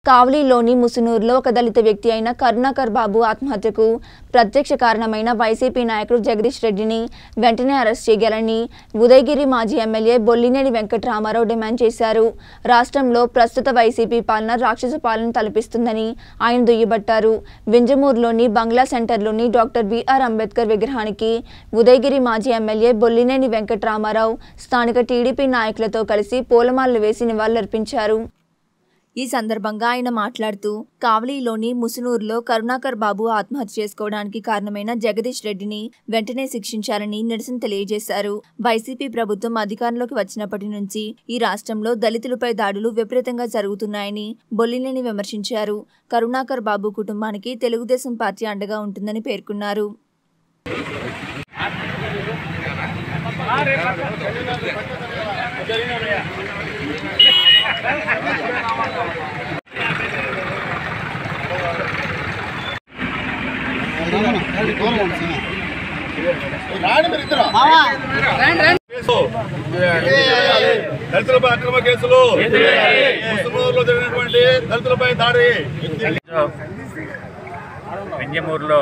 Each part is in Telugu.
కావలిలోని ముసునూరులో ఒక దళిత వ్యక్తి అయిన కరుణాకర్ బాబు ఆత్మహత్యకు ప్రత్యక్ష కారణమైన వైసీపీ నాయకుడు జగదీష్ రెడ్డిని వెంటనే అరెస్ట్ చేయాలని ఉదయగిరి మాజీ ఎమ్మెల్యే బొల్లినేని వెంకట్రామారావు డిమాండ్ చేశారు రాష్ట్రంలో ప్రస్తుత వైసీపీ పాలన రాక్షస పాలన తలపిస్తుందని ఆయన దుయ్యబట్టారు వింజమూరులోని బంగ్లా సెంటర్లోని డాక్టర్ బిఆర్ అంబేద్కర్ విగ్రహానికి ఉదయగిరి మాజీ ఎమ్మెల్యే బొల్లినేని వెంకట్రామారావు స్థానిక టీడీపీ నాయకులతో కలిసి పూలమాలలు వేసి నివాళులర్పించారు ఈ సందర్భంగా ఆయన మాట్లాడుతూ కావలిలోని ముసునూరులో కరుణాకర్ బాబు ఆత్మహత్య చేసుకోవడానికి కారణమైన జగదీష్ రెడ్డిని వెంటనే శిక్షించాలని నిరసన తెలియజేశారు వైసీపీ ప్రభుత్వం అధికారంలోకి వచ్చినప్పటి నుంచి ఈ రాష్ట్రంలో దళితులపై దాడులు విపరీతంగా జరుగుతున్నాయని బొల్లినేని విమర్శించారు కరుణాకర్ బాబు కుటుంబానికి తెలుగుదేశం పార్టీ అండగా ఉంటుందని పేర్కొన్నారు రాండి మీరు ఇద్దరు కేసు దళితులపై అక్రమ కేసులు ముస్లింలో జరిగినటువంటి దళితులపై దాడి వింజమూరులో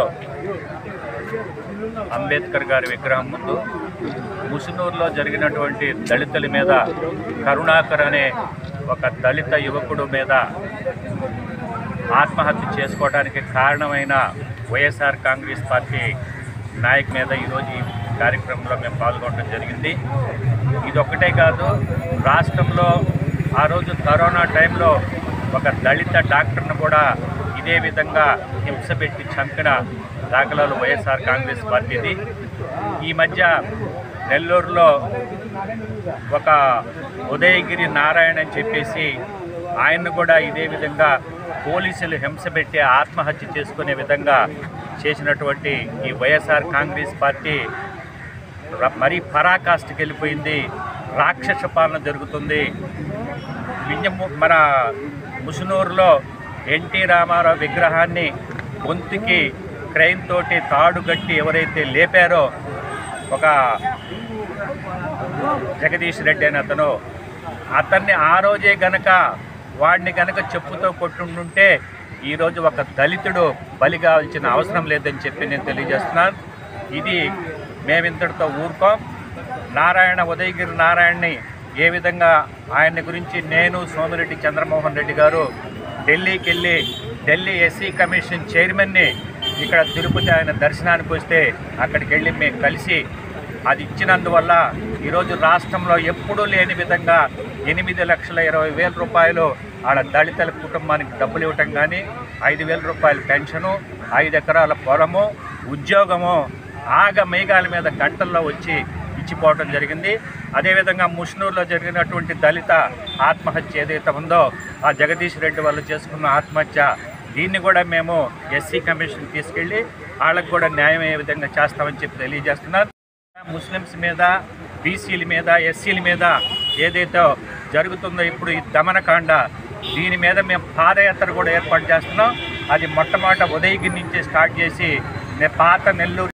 అంబేద్కర్ గారి విగ్రహం ముందు ముసునూరులో జరిగినటువంటి దళితుల మీద కరుణాకర్ అనే ఒక దళిత యువకుడు మీద ఆత్మహత్య చేసుకోవడానికి కారణమైన వైఎస్ఆర్ కాంగ్రెస్ పార్టీ నాయక్ మీద ఈరోజు ఈ కార్యక్రమంలో మేము పాల్గొనడం జరిగింది ఇది ఒక్కటే కాదు రాష్ట్రంలో ఆ రోజు కరోనా టైంలో ఒక దళిత డాక్టర్ను కూడా ఇదే విధంగా హింస పెట్టి చంపిన దాఖలాలు వైఎస్ఆర్ కాంగ్రెస్ పార్టీది ఈ మధ్య నెల్లూరులో ఒక ఉదయగిరి నారాయణ అని చెప్పేసి ఆయన్ను కూడా ఇదే విధంగా పోలీసులు హింస పెట్టి ఆత్మహత్య చేసుకునే విధంగా చేసినటువంటి ఈ వైఎస్ఆర్ కాంగ్రెస్ పార్టీ ర- మరీ పరాకాష్ఠకి వెళ్ళిపోయింది రాక్షస పాలన జరుగుతుంది వింజము మన ముసునూరులో ఎన్టీ రామారావు విగ్రహాన్ని గొంతుకి క్రైన్ తోటి తాడు కట్టి ఎవరైతే లేపారో ఒక జగదీష్ రెడ్డి అని అతను అతన్ని ఆ రోజే గనక వాడిని గనక చెప్పుతో కొట్టుండుంటే ఈరోజు ఒక దళితుడు బలి కావాల్సిన అవసరం లేదని చెప్పి నేను తెలియజేస్తున్నాను ఇది మేమింతటితో ఊరుకోం నారాయణ ఉదయగిరి నారాయణని ఏ విధంగా ఆయన్ని గురించి నేను సోమిరెడ్డి చంద్రమోహన్ రెడ్డి గారు ఢిల్లీకి వెళ్ళి ఢిల్లీ ఎస్సీ కమిషన్ చైర్మన్ని ఇక్కడ తిరుపతి ఆయన దర్శనానికి వస్తే అక్కడికి వెళ్ళి మేము కలిసి అది ఇచ్చినందువల్ల ఈరోజు రాష్ట్రంలో ఎప్పుడూ లేని విధంగా ఎనిమిది లక్షల ఇరవై వేల రూపాయలు ఆడ దళితుల కుటుంబానికి డబ్బులు ఇవ్వటం కానీ ఐదు వేల రూపాయల పెన్షను ఐదు ఎకరాల పొలము ఉద్యోగము ఆగ మేఘాల మీద గంటల్లో వచ్చి ఇచ్చిపోవడం జరిగింది అదేవిధంగా ముష్నూరులో జరిగినటువంటి దళిత ఆత్మహత్య ఏదైతే ఉందో ఆ జగదీష్ రెడ్డి వాళ్ళు చేసుకున్న ఆత్మహత్య దీన్ని కూడా మేము ఎస్సీ కమిషన్ తీసుకెళ్ళి వాళ్ళకు కూడా న్యాయం ఏ విధంగా చేస్తామని చెప్పి తెలియజేస్తున్నారు ముస్లిమ్స్ మీద బీసీల మీద ఎస్సీల మీద ఏదైతే జరుగుతుందో ఇప్పుడు ఈ దమనకాండ దీని మీద మేము పాదయాత్ర కూడా ఏర్పాటు చేస్తున్నాం అది మొట్టమొదట ఉదయగిరి నుంచి స్టార్ట్ చేసి నే- పాత నెల్లూరు